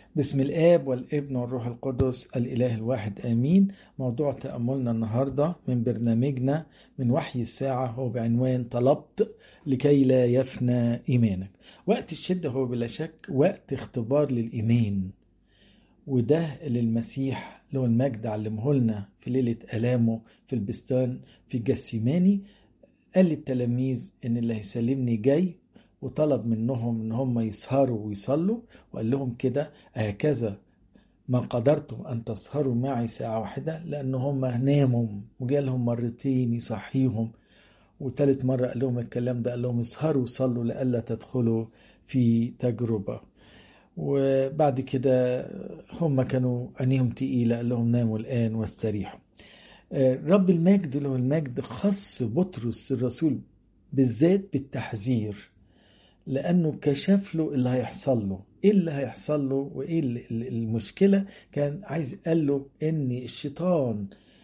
بسم الآب والابن والروح القدس الإله الواحد آمين موضوع تأملنا النهاردة من برنامجنا من وحي الساعة هو بعنوان طلبت لكي لا يفنى إيمانك وقت الشدة هو بلا شك وقت اختبار للإيمان وده اللي المسيح له المجد علمه لنا في ليلة ألامه في البستان في الجسيماني قال للتلاميذ إن اللي هيسلمني جاي وطلب منهم ان هم يسهروا ويصلوا وقال لهم كده هكذا ما قدرتم ان تسهروا معي ساعة واحدة لان هم ناموا وجالهم مرتين يصحيهم وتالت مرة قال لهم الكلام ده قال لهم اسهروا وصلوا لألا تدخلوا في تجربة وبعد كده هم كانوا عينيهم تقيلة قال لهم ناموا الآن واستريحوا رب المجد له المجد خص بطرس الرسول بالذات بالتحذير لانه كشف له اللي هيحصل له ايه اللي هيحصل له وايه المشكله كان عايز قال له ان الشيطان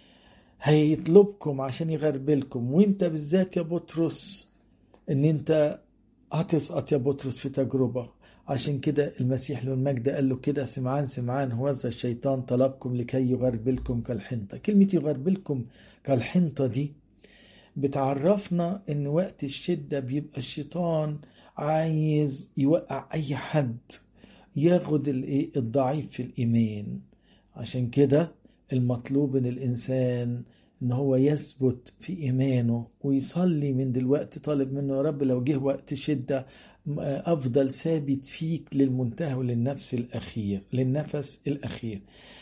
هيطلبكم عشان يغربلكم وانت بالذات يا بطرس ان انت هتسقط يا بطرس في تجربه عشان كده المسيح له المجد قال له كده سمعان سمعان هوذا الشيطان طلبكم لكي يغربلكم كالحنطه كلمه يغربلكم كالحنطه دي بتعرفنا ان وقت الشده بيبقى الشيطان عايز يوقع اي حد ياخد الايه الضعيف في الايمان عشان كده المطلوب من الانسان ان هو يثبت في ايمانه ويصلي من دلوقتي طالب منه يا رب لو جه وقت شده افضل ثابت فيك للمنتهى وللنفس الاخير للنفس الاخير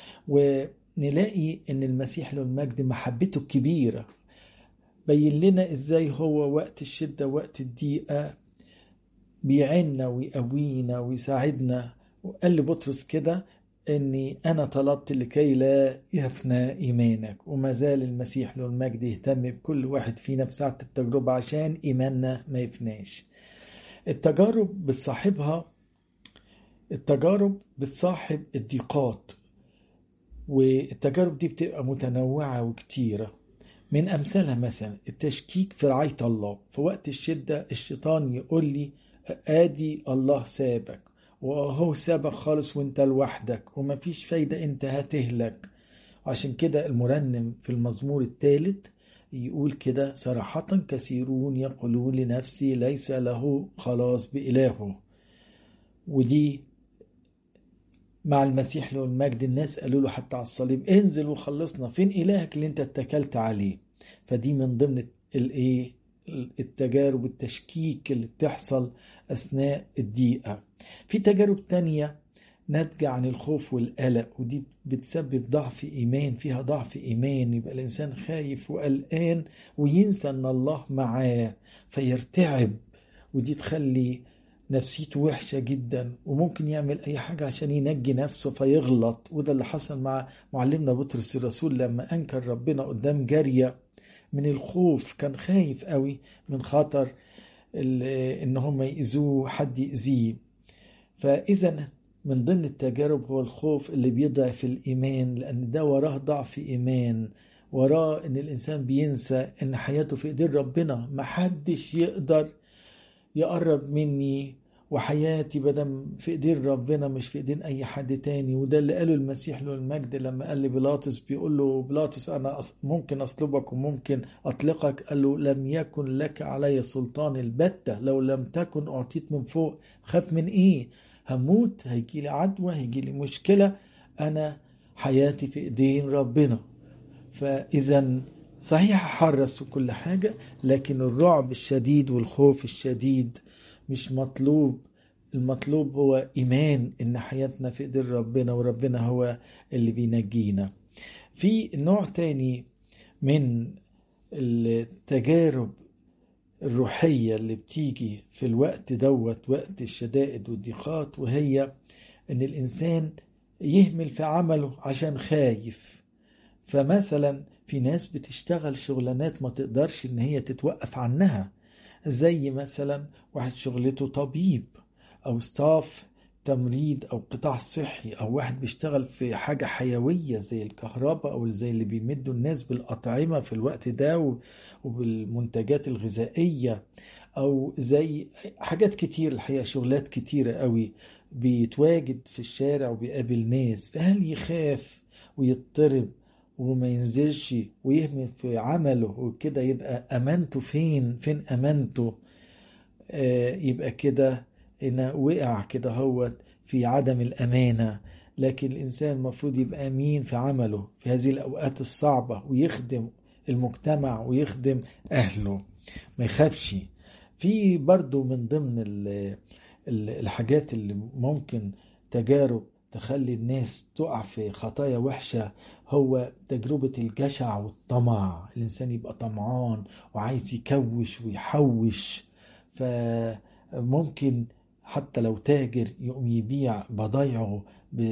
ونلاقي ان المسيح له المجد محبته الكبيره بين لنا ازاي هو وقت الشده وقت الضيقه بيعنا ويقوينا ويساعدنا وقال لبطرس كده اني انا طلبت لكي لا يفنى ايمانك وما زال المسيح له المجد يهتم بكل واحد فينا في ساعه التجربه عشان ايماننا ما يفناش التجارب بتصاحبها التجارب بتصاحب الضيقات والتجارب دي بتبقى متنوعه وكتيره من امثالها مثلا التشكيك في رعايه الله في وقت الشده الشيطان يقول لي ادي الله سابك وهو سابك خالص وانت لوحدك ومفيش فايدة انت هتهلك عشان كده المرنم في المزمور الثالث يقول كده صراحة كثيرون يقولون لنفسي ليس له خلاص بإلهه ودي مع المسيح له المجد الناس قالوا له حتى على الصليب انزل وخلصنا فين إلهك اللي انت اتكلت عليه فدي من ضمن الايه التجارب التشكيك اللي بتحصل أثناء الضيقة في تجارب تانية ناتجة عن الخوف والقلق ودي بتسبب ضعف إيمان فيها ضعف إيمان يبقى الإنسان خايف وقلقان وينسى أن الله معاه فيرتعب ودي تخلي نفسيته وحشة جدا وممكن يعمل أي حاجة عشان ينجي نفسه فيغلط وده اللي حصل مع معلمنا بطرس الرسول لما أنكر ربنا قدام جارية من الخوف كان خايف قوي من خطر ان هم يأذوه حد يأذيه فاذا من ضمن التجارب هو الخوف اللي بيضعف الايمان لان ده وراه ضعف ايمان وراه ان الانسان بينسى ان حياته في ايدين ربنا محدش يقدر يقرب مني وحياتي بدم في ايدين ربنا مش في ايدين اي حد تاني وده اللي قاله المسيح له المجد لما قال لبيلاطس بيقول له بيلاطس انا ممكن اصلبك وممكن اطلقك قال له لم يكن لك علي سلطان البتة لو لم تكن اعطيت من فوق خاف من ايه هموت هيجي لي عدوى هيجي لي مشكلة انا حياتي في ايدين ربنا فاذا صحيح حرص وكل حاجة لكن الرعب الشديد والخوف الشديد مش مطلوب المطلوب هو إيمان إن حياتنا في إيدين ربنا وربنا هو اللي بينجينا في نوع تاني من التجارب الروحية اللي بتيجي في الوقت دوت وقت الشدائد والضيقات وهي إن الإنسان يهمل في عمله عشان خايف فمثلا في ناس بتشتغل شغلانات ما تقدرش إن هي تتوقف عنها زي مثلا واحد شغلته طبيب او ستاف تمريض او قطاع صحي او واحد بيشتغل في حاجة حيوية زي الكهرباء او زي اللي بيمدوا الناس بالأطعمة في الوقت ده وبالمنتجات الغذائية او زي حاجات كتير الحقيقة شغلات كتيرة قوي بيتواجد في الشارع وبيقابل ناس فهل يخاف ويضطرب وما ينزلش ويهمل في عمله وكده يبقى امانته فين فين امانته آه يبقى كده ان وقع كده هو في عدم الامانه لكن الانسان المفروض يبقى امين في عمله في هذه الاوقات الصعبه ويخدم المجتمع ويخدم اهله ما يخافش في برضو من ضمن الحاجات اللي ممكن تجارب تخلي الناس تقع في خطايا وحشة هو تجربة الجشع والطمع الإنسان يبقى طمعان وعايز يكوش ويحوش فممكن حتى لو تاجر يقوم يبيع بضايعه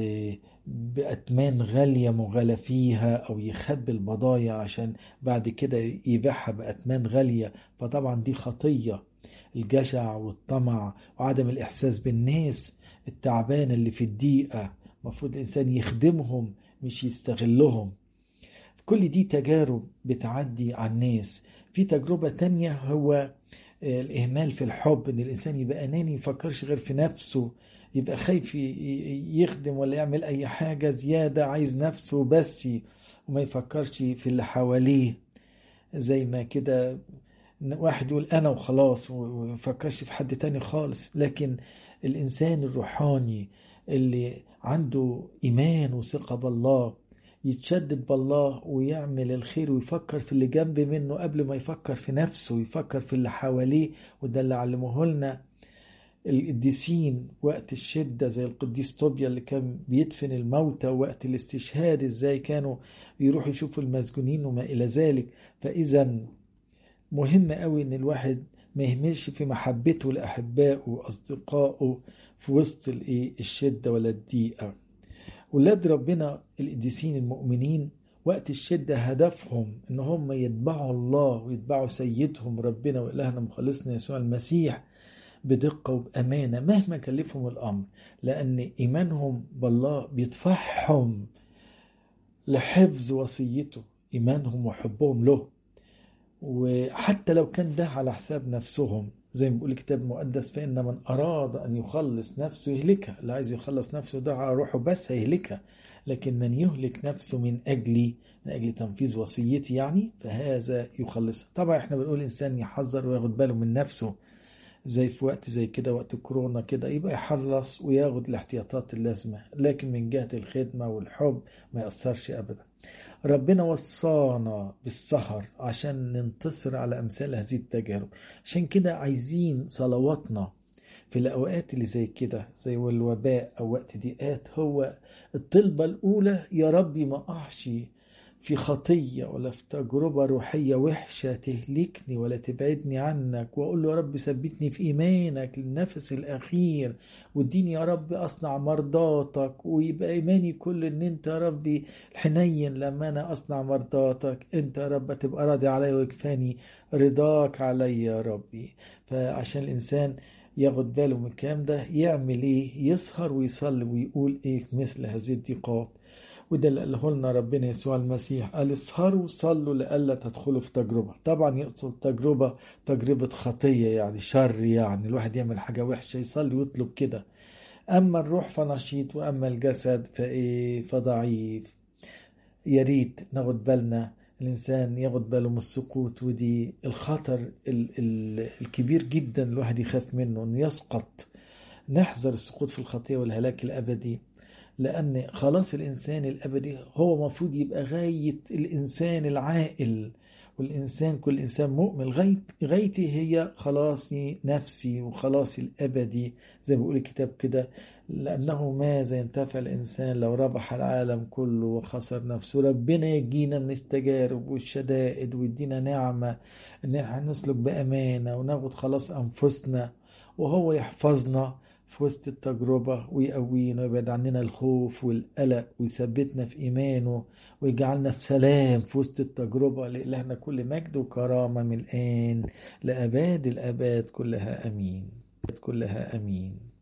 بأتمان غالية مغالى فيها أو يخبي البضايع عشان بعد كده يبيعها بأتمان غالية فطبعا دي خطية الجشع والطمع وعدم الإحساس بالناس التعبان اللي في الضيقة المفروض الإنسان يخدمهم مش يستغلهم كل دي تجارب بتعدي على الناس في تجربة تانية هو الإهمال في الحب إن الإنسان يبقى أناني يفكرش غير في نفسه يبقى خايف يخدم ولا يعمل أي حاجة زيادة عايز نفسه بس وما يفكرش في اللي حواليه زي ما كده واحد يقول أنا وخلاص وما يفكرش في حد تاني خالص لكن الإنسان الروحاني اللي عنده إيمان وثقة بالله يتشدد بالله ويعمل الخير ويفكر في اللي جنب منه قبل ما يفكر في نفسه ويفكر في اللي حواليه وده اللي علمه لنا القديسين وقت الشدة زي القديس طوبيا اللي كان بيدفن الموتى وقت الاستشهاد ازاي كانوا يروحوا يشوفوا المسجونين وما إلى ذلك فإذا مهم قوي ان الواحد ما يهملش في محبته لأحبائه وأصدقائه في وسط الايه الشدة ولا الضيقة ولاد ربنا القديسين المؤمنين وقت الشدة هدفهم ان هم يتبعوا الله ويتبعوا سيدهم ربنا وإلهنا مخلصنا يسوع المسيح بدقة وبأمانة مهما كلفهم الأمر لأن إيمانهم بالله بيدفعهم لحفظ وصيته إيمانهم وحبهم له وحتى لو كان ده على حساب نفسهم زي ما بيقول الكتاب المقدس فإن من أراد أن يخلص نفسه يهلكها اللي عايز يخلص نفسه ده على روحه بس هيهلكها لكن من يهلك نفسه من أجلي من أجل تنفيذ وصيتي يعني فهذا يخلصها طبعا احنا بنقول الإنسان يحذر وياخد باله من نفسه زي في وقت زي كده وقت كورونا كده يبقى يحرص وياخد الاحتياطات اللازمة لكن من جهة الخدمة والحب ما يأثرش أبدا ربنا وصانا بالسهر عشان ننتصر على أمثال هذه التجارب عشان كده عايزين صلواتنا في الأوقات اللي زي كده زي الوباء أو وقت ضيقات هو الطلبة الأولى يا ربي ما أحش في خطية ولا في تجربة روحية وحشة تهلكني ولا تبعدني عنك وأقول له يا رب ثبتني في إيمانك للنفس الأخير واديني يا رب أصنع مرضاتك ويبقى إيماني كل إن أنت يا ربي الحنين لما أنا أصنع مرضاتك أنت يا رب تبقى راضي علي ويكفاني رضاك علي يا ربي فعشان الإنسان ياخد باله من الكلام ده يعمل ايه يسهر ويصلي ويقول ايه في مثل هذه الضيقات وده اللي قاله لنا ربنا يسوع المسيح قال اسهروا صلوا لئلا تدخلوا في تجربة طبعا يقصد تجربة تجربة خطية يعني شر يعني الواحد يعمل حاجة وحشة يصلي ويطلب كده أما الروح فنشيط وأما الجسد فإيه فضعيف يا ريت ناخد بالنا الإنسان ياخد باله من السقوط ودي الخطر ال ال الكبير جدا الواحد يخاف منه إنه يسقط نحذر السقوط في الخطية والهلاك الأبدي لأن خلاص الإنسان الأبدي هو مفروض يبقى غاية الإنسان العاقل والإنسان كل إنسان مؤمن غاية غايتي هي خلاصي نفسي وخلاصي الأبدي زي ما بيقول الكتاب كده لأنه ماذا ينتفع الإنسان لو ربح العالم كله وخسر نفسه ربنا يجينا من التجارب والشدائد ويدينا نعمة إن احنا نسلك بأمانة وناخد خلاص أنفسنا وهو يحفظنا في وسط التجربة ويقوينا ويبعد عننا الخوف والقلق ويثبتنا في إيمانه ويجعلنا في سلام في وسط التجربة لإلهنا كل مجد وكرامة من الآن لأباد الآباد كلها أمين كلها أمين